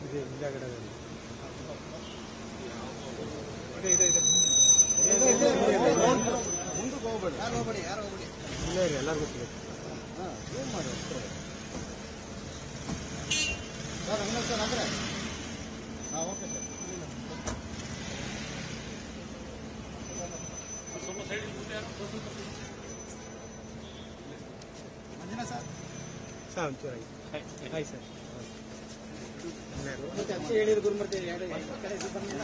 ಇದೆ ಹಿಂದಗಡೆದಲ್ಲಿ ಮುಂದಕ್ಕೆ ಹೋಗ್ಬೇಡಿ ಯಾರು ಹೋಗ್ಬೇಡಿ ಯಾರು ಹೋಗ್ಬೇಡಿ ಇಲ್ಲೇ ರೀ ಎಲ್ಲರಿಗೂ ಸಿಗುತ್ತೆ ಹಾಂ ಏನು ಮಾಡಿ ಅಷ್ಟೇ ಸರ್ ಹಂಗ ಸರ್ ಅಂದ್ರೆ ಹಾಂ ಓಕೆ ಸರ್ ಮಂಜುನಾ ಸರ್ ಸರ್ ಒಂಚೂರು ಆಯ್ತು ಆಯ್ತು ಸರ್ ಮತ್ತೆ ಅಚ್ಚೆ ಹೇಳಿದ್ರು ಗುರುಮೂರ್ತಿ ಎರಡು ಕಡೆ ಇದು ಬಂದಿಲ್ಲ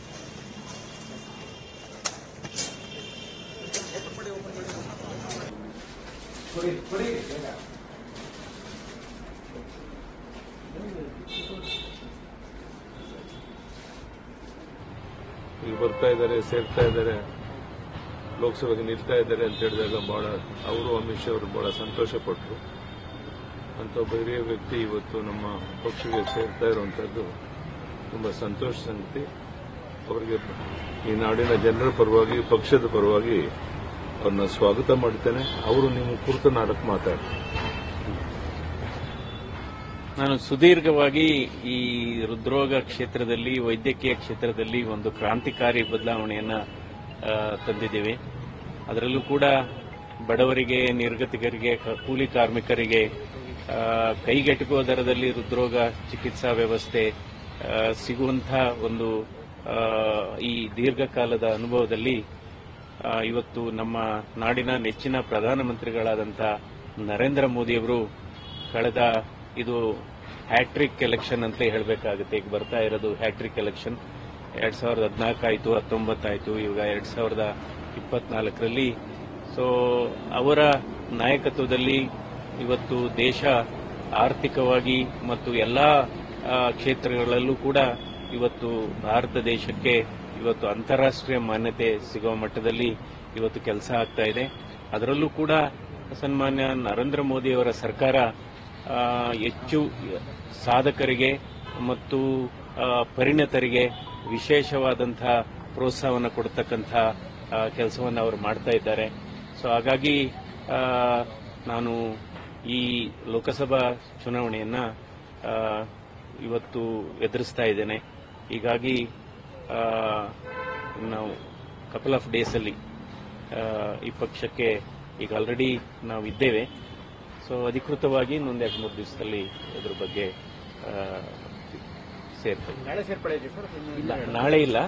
ಕೊಡಿ ಕೊಡಿ ಬೇಗ ಈಗ ಬರ್ತಾ ಇದ್ದಾರೆ ಸೇರ್ತಾ ಇದ್ದಾರೆ ಲೋಕಸಭೆಗೆ ನಿಲ್ತಾ ಇದ್ದಾರೆ ಅಂತ ಹೇಳಿದಾಗ ಬಹಳ ಅವರು ಅಮಿತ್ ಶಾ ಅವರು ಬಹಳ ಸಂತೋಷ ಪಟ್ಟರು ಅಂತ ಒಬ್ಬ ಹಿರಿಯ ವ್ಯಕ್ತಿ ಇವತ್ತು ನಮ್ಮ ಪಕ್ಷಕ್ಕೆ ಸೇರ್ತಾ ಇರುವಂತದ್ದು ತುಂಬಾ ಸಂತೋಷ ಸಂಗತಿ ಅವರಿಗೆ ಈ ನಾಡಿನ ಜನರ ಪರವಾಗಿ ಪಕ್ಷದ ಪರವಾಗಿ ಅವ್ರನ್ನ ಸ್ವಾಗತ ಮಾಡ್ತೇನೆ ಅವರು ನಿಮ್ಮ ಕುರಿತು ನಾಡಕ್ಕೆ ಮಾತಾಡಿ ನಾನು ಸುದೀರ್ಘವಾಗಿ ಈ ಹೃದ್ರೋಗ ಕ್ಷೇತ್ರದಲ್ಲಿ ವೈದ್ಯಕೀಯ ಕ್ಷೇತ್ರದಲ್ಲಿ ಒಂದು ಕ್ರಾಂತಿಕಾರಿ ಬದಲಾವಣೆಯನ್ನ ಆ, ತಂದಿದ್ದೇವೆ ಅದರಲ್ಲೂ ಕೂಡ ಬಡವರಿಗೆ ನಿರ್ಗತಿಕರಿಗೆ ಕ- ಕೂಲಿ ಕಾರ್ಮಿಕರಿಗೆ ಆ, ಕೈಗೆಟುಕುವ ದರದಲ್ಲಿ ಹೃದ್ರೋಗ ಚಿಕಿತ್ಸಾ ವ್ಯವಸ್ಥೆ ಆ, ಸಿಗುವಂತಹ ಒಂದು ಆ, ಈ ದೀರ್ಘಕಾಲದ ಅನುಭವದಲ್ಲಿ ಆ, ಇವತ್ತು ನಮ್ಮ ನಾಡಿನ ನೆಚ್ಚಿನ ಪ್ರಧಾನಮಂತ್ರಿಗಳಾದಂಥ ನರೇಂದ್ರ ಮೋದಿಯವರು ಕಳೆದ ಇದು ಹ್ಯಾಟ್ರಿಕ್ ಎಲೆಕ್ಷನ್ ಅಂತ ಹೇಳಬೇಕಾಗುತ್ತೆ ಈಗ ಬರ್ತಾ ಇರೋದು ಹ್ಯಾಟ್ರಿಕ್ ಎಲೆಕ್ಷನ್ ಎರಡ್ ಸಾವಿರದ ಹದಿನಾಲ್ಕು ಆಯಿತು ಹತ್ತೊಂಬತ್ತಾಯಿತು ಈಗ ಎರಡ್ ಸಾವಿರದ ಇಪ್ಪತ್ನಾಲ್ಕರಲ್ಲಿ ಸೊ ಅವರ ನಾಯಕತ್ವದಲ್ಲಿ ಇವತ್ತು ದೇಶ ಆರ್ಥಿಕವಾಗಿ ಮತ್ತು ಎಲ್ಲಾ ಆ, ಕ್ಷೇತ್ರಗಳಲ್ಲೂ ಕೂಡ ಇವತ್ತು ಭಾರತ ದೇಶಕ್ಕೆ ಇವತ್ತು ಅಂತಾರಾಷ್ಟ್ರೀಯ ಮಾನ್ಯತೆ ಸಿಗುವ ಮಟ್ಟದಲ್ಲಿ ಇವತ್ತು ಕೆಲಸ ಆಗ್ತಾ ಇದೆ ಅದರಲ್ಲೂ ಕೂಡ ಸನ್ಮಾನ್ಯ ನರೇಂದ್ರ ಮೋದಿ ಅವರ ಸರ್ಕಾರ ಆ, ಹೆಚ್ಚು ಸಾಧಕರಿಗೆ ಮತ್ತು ಆ, ಪರಿಣತರಿಗೆ ವಿಶೇಷವಾದಂತಹ ಪ್ರೋತ್ಸಾಹವನ್ನು ಕೊಡ್ತಕ್ಕಂಥ ಕೆಲಸವನ್ನು ಅವರು ಮಾಡ್ತಾ ಇದ್ದಾರೆ ಸೊ ಹಾಗಾಗಿ ಆ, ನಾನು ಈ ಲೋಕಸಭಾ ಚುನಾವಣೆಯನ್ನ ಆ, ಇವತ್ತು ಎದುರಿಸ್ತಾ ಇದ್ದೇನೆ ಹೀಗಾಗಿ ಆ, ನಾವು ಕಪಲ್ ಆಫ್ ಡೇಸ್ ಅಲ್ಲಿ ಆ, ಈ ಪಕ್ಷಕ್ಕೆ ಈಗ ಆಲ್ರೆಡಿ ನಾವು ಇದ್ದೇವೆ ಸೊ ಅಧಿಕೃತವಾಗಿ ಇನ್ನೊಂದು ಎರಡು ಮೂರು ದಿವಸದಲ್ಲಿ ಇದ್ರ ಬಗ್ಗೆ ಆ, ಸೇರ್ತೇವೆ ನಾಳೆ ಸೇರ್ಪಡೆ ಇದೆ ಸರ್ ಇಲ್ಲ ನಾಳೆ ಇಲ್ಲ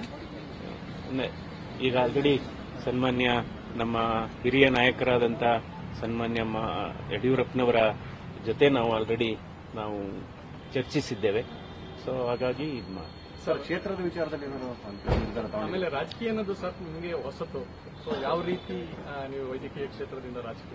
ನೆ- ಈಗ ಆಲ್ರೆಡಿ ಸನ್ಮಾನ್ಯ ನಮ್ಮ ಹಿರಿಯ ನಾಯಕರಾದಂಥ ಸನ್ಮಾನ್ಯ ಮ- ಯಡಿಯೂರಪ್ಪನವರ ಜೊತೆ ನಾವು ಆಲ್ರೆಡಿ ನಾವು ಚರ್ಚಿಸಿದ್ದೇವೆ ಸೊ ಹಾಗಾಗಿ ಇದ್ ಮಾ- ಸರ್ ಕ್ಷೇತ್ರದ ವಿಚಾರದಲ್ಲಿ ಏನಾದ್ರು ನಿರ್ಧಾರ ತಗೊಂಡಿದ್ದೀರಾ? ಆಮೇಲೆ ರಾಜಕೀಯ ಅನ್ನೋದು ಸರ್ ನಿಮಗೆ ಹೊಸತು ಸೊ ಯಾವ ರೀತಿ ಆ, ನೀವು ವೈದ್ಯಕೀಯ ಕ್ಷೇತ್ರದಿಂದ ರಾಜಕೀಯ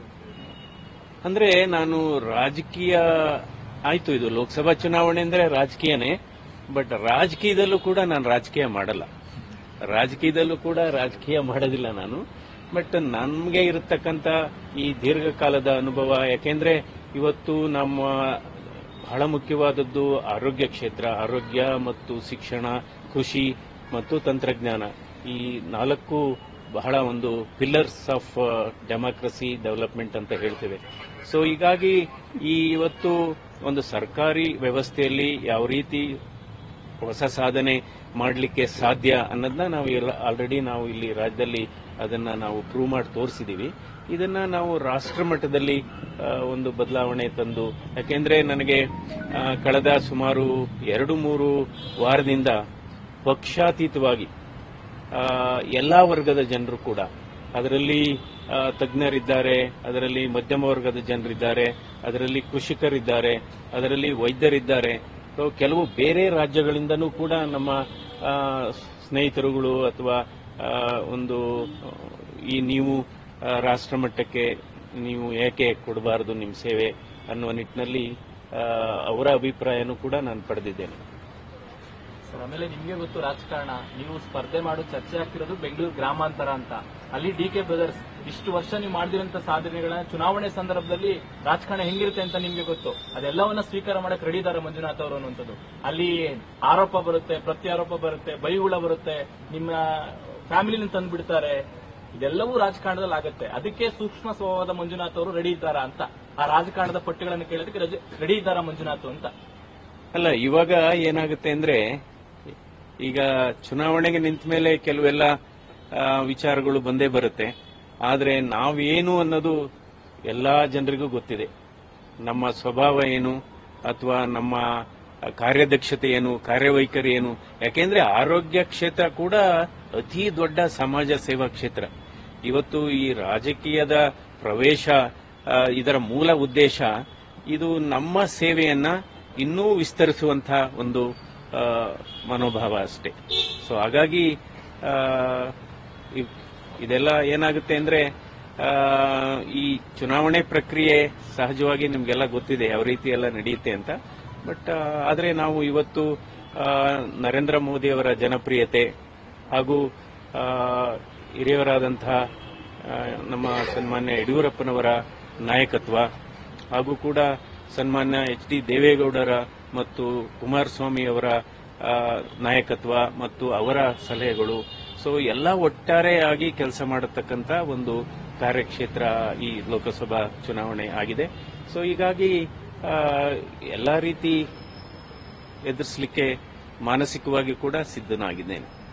ಅಂದ್ರೆ ನಾನು ರಾಜಕೀಯ ಆಯ್ತು ಇದು ಲೋಕಸಭಾ ಚುನಾವಣೆ ಅಂದ್ರೆ ರಾಜಕೀಯನೇ ಬಟ್ ರಾಜಕೀಯದಲ್ಲೂ ಕೂಡ ನಾನು ರಾಜಕೀಯ ಮಾಡಲ್ಲ ರಾಜಕೀಯದಲ್ಲೂ ಕೂಡ ರಾಜಕೀಯ ಮಾಡೋದಿಲ್ಲ ನಾನು ಬಟ್ ನಮಗೆ ಇರತಕ್ಕಂತ ಈ ದೀರ್ಘಕಾಲದ ಅನುಭವ ಯಾಕೆಂದ್ರೆ ಇವತ್ತು ನಮ್ಮ ಬಹಳ ಮುಖ್ಯವಾದದ್ದು ಆರೋಗ್ಯ ಕ್ಷೇತ್ರ ಆರೋಗ್ಯ ಮತ್ತು ಶಿಕ್ಷಣ ಕೃಷಿ ಮತ್ತು ತಂತ್ರಜ್ಞಾನ ಈ ನಾಲ್ಕು ಬಹಳ ಒಂದು ಪಿಲ್ಲರ್ಸ್ ಆಫ್ ಡೆಮಾಕ್ರಸಿ ಡೆವಲಪ್ಮೆಂಟ್ ಅಂತ ಹೇಳ್ತೇವೆ ಸೊ ಹೀಗಾಗಿ ಈ ಇವತ್ತು ಒಂದು ಸರ್ಕಾರಿ ವ್ಯವಸ್ಥೆಯಲ್ಲಿ ಯಾವ ರೀತಿ ಹೊಸ ಸಾಧನೆ ಮಾಡಲಿಕ್ಕೆ ಸಾಧ್ಯ ಅನ್ನೋದನ್ನ ನಾವು ಆಲ್ರೆಡಿ ನಾವು ಇಲ್ಲಿ ರಾಜ್ಯದಲ್ಲಿ ಅದನ್ನ ನಾವು ಪ್ರೂವ್ ಮಾಡಿ ತೋರಿಸಿದೀವಿ ಇದನ್ನ ನಾವು ರಾಷ್ಟ್ರ ಮಟ್ಟದಲ್ಲಿ ಆ, ಒಂದು ಬದಲಾವಣೆ ತಂದು ಯಾಕೆಂದ್ರೆ ನನಗೆ ಆ, ಕಳೆದ ಸುಮಾರು ಎರಡು ಮೂರು ವಾರದಿಂದ ಪಕ್ಷಾತೀತವಾಗಿ ಆ, ಎಲ್ಲಾ ವರ್ಗದ ಜನರು ಕೂಡ ಅದರಲ್ಲಿ ಆ, ತಜ್ಞರಿದ್ದಾರೆ ಅದರಲ್ಲಿ ಮಧ್ಯಮ ವರ್ಗದ ಜನರಿದ್ದಾರೆ ಅದರಲ್ಲಿ ಕೃಷಿಕರಿದ್ದಾರೆ ಅದರಲ್ಲಿ ವೈದ್ಯರಿದ್ದಾರೆ ಸೊ ಕೆಲವು ಬೇರೆ ರಾಜ್ಯಗಳಿಂದನೂ ಕೂಡ ನಮ್ಮ ಆ, ಸ್ನೇಹಿತರುಗಳು ಅಥವಾ ಆ, ಒಂದು ಆ, ಈ ನೀವು ಆ, ರಾಷ್ಟ್ರ ಮಟ್ಟಕ್ಕೆ ನೀವು ಏಕೆ ಕೊಡಬಾರದು ನಿಮ್ಮ ಸೇವೆ ಅನ್ನುವ ನಿಟ್ಟಿನಲ್ಲಿ ಆ, ಅವರ ಅಭಿಪ್ರಾಯನೂ ಕೂಡ ನಾನು ಪಡೆದಿದ್ದೇನೆ ಸರ್ ಆಮೇಲೆ ನಿಮ್ಗೆ ಗೊತ್ತು ರಾಜಕಾರಣ ನೀವು ಸ್ಪರ್ಧೆ ಮಾಡೋ ಚರ್ಚೆ ಆಗ್ತಿರೋದು ಬೆಂಗಳೂರು ಗ್ರಾಮಾಂತರ ಅಂತ ಅಲ್ಲಿ ಡಿ ಕೆ ಬ್ರದರ್ಸ್ ಇಷ್ಟು ವರ್ಷ ನೀವು ಮಾಡಿದಿರಂತ ಸಾಧನೆಗಳನ್ನ ಚುನಾವಣೆ ಸಂದರ್ಭದಲ್ಲಿ ರಾಜಕಾರಣ ಹೆಂಗಿರುತ್ತೆ ಅಂತ ನಿಮ್ಗೆ ಗೊತ್ತು ಅದೆಲ್ಲವನ್ನ ಸ್ವೀಕಾರ ಮಾಡಕ್ ರೆಡಿ ಇದ್ದಾರೆ ಮಂಜುನಾಥ್ ಅವರು ಅನ್ನುವಂಥದ್ದು ಅಲ್ಲಿ ಆರೋಪ ಬರುತ್ತೆ ಪ್ರತ್ಯಾರೋಪ ಬರುತ್ತೆ ಬೈಹುಳ ಬರುತ್ತೆ ನಿಮ್ಮ ಫ್ಯಾಮಿಲಿನ ತಂದ್ಬಿಡ್ತಾರೆ ಇದೆಲ್ಲವೂ ರಾಜಕಾರಣದಲ್ಲಿ ಆಗುತ್ತೆ ಅದಕ್ಕೆ ಸೂಕ್ಷ್ಮ ಸ್ವಭಾವದ ಮಂಜುನಾಥ್ ಅವರು ರೆಡಿ ಇದ್ದಾರಾ ಅಂತ ಆ ರಾಜಕಾರಣದ ಪಟ್ಟಿಗಳನ್ನು ಕೇಳೋದಕ್ಕೆ ರೆಡಿ ಇದ್ದಾರಾ ಮಂಜುನಾಥ್ ಅಂತ ಅಲ್ಲ ಇವಾಗ ಏನಾಗುತ್ತೆ ಅಂದ್ರೆ ಈಗ ಚುನಾವಣೆಗೆ ನಿಂತ ಮೇಲೆ ಕೆಲವೆಲ್ಲ ಆ, ವಿಚಾರಗಳು ಬಂದೇ ಬರುತ್ತೆ ಆದ್ರೆ ನಾವೇನು ಅನ್ನೋದು ಎಲ್ಲಾ ಜನರಿಗೂ ಗೊತ್ತಿದೆ ನಮ್ಮ ಸ್ವಭಾವ ಏನು ಅಥವಾ ನಮ್ಮ ಕಾರ್ಯದಕ್ಷತೆ ಏನು ಕಾರ್ಯವೈಖರಿ ಏನು ಯಾಕೆಂದ್ರೆ ಆರೋಗ್ಯ ಕ್ಷೇತ್ರ ಕೂಡ ಅತಿ ದೊಡ್ಡ ಸಮಾಜ ಸೇವಾ ಕ್ಷೇತ್ರ ಇವತ್ತು ಈ ರಾಜಕೀಯದ ಪ್ರವೇಶ ಆ, ಇದರ ಮೂಲ ಉದ್ದೇಶ ಇದು ನಮ್ಮ ಸೇವೆಯನ್ನ ಇನ್ನೂ ವಿಸ್ತರಿಸುವಂತಹ ಒಂದು ಆ, ಮನೋಭಾವ ಅಷ್ಟೇ ಸೊ ಹಾಗಾಗಿ ಆ, ಇವ್- ಇದೆಲ್ಲ ಏನಾಗುತ್ತೆ ಅಂದ್ರೆ ಆ, ಈ ಚುನಾವಣೆ ಪ್ರಕ್ರಿಯೆ ಸಹಜವಾಗಿ ನಿಮ್ಗೆಲ್ಲ ಗೊತ್ತಿದೆ ಯಾವ ರೀತಿ ಎಲ್ಲ ನಡೆಯುತ್ತೆ ಅಂತ ಬಟ್ ಆದ್ರೆ ನಾವು ಇವತ್ತು ಆ, ನರೇಂದ್ರ ಮೋದಿ ಅವರ ಜನಪ್ರಿಯತೆ ಹಾಗೂ ಆ, ಹಿರಿಯವರಾದಂತಹ ಆ, ನಮ್ಮ ಸನ್ಮಾನ್ಯ ಯಡಿಯೂರಪ್ಪನವರ ನಾಯಕತ್ವ ಹಾಗೂ ಕೂಡ ಸನ್ಮಾನ್ಯ ಎಚ್ ಡಿ ದೇವೇಗೌಡರ ಮತ್ತು ಕುಮಾರಸ್ವಾಮಿ ಅವರ ಆ, ನಾಯಕತ್ವ ಮತ್ತು ಅವರ ಸಲಹೆಗಳು ಸೊ ಎಲ್ಲ ಒಟ್ಟಾರೆಯಾಗಿ ಕೆಲಸ ಮಾಡತಕ್ಕಂತ ಒಂದು ಕಾರ್ಯಕ್ಷೇತ್ರ ಈ ಲೋಕಸಭಾ ಚುನಾವಣೆ ಆಗಿದೆ ಸೊ ಹೀಗಾಗಿ ಆ, ಎಲ್ಲಾ ರೀತಿ ಎದುರಿಸಲಿಕ್ಕೆ ಮಾನಸಿಕವಾಗಿ ಕೂಡ ಸಿದ್ಧನಾಗಿದ್ದೇನೆ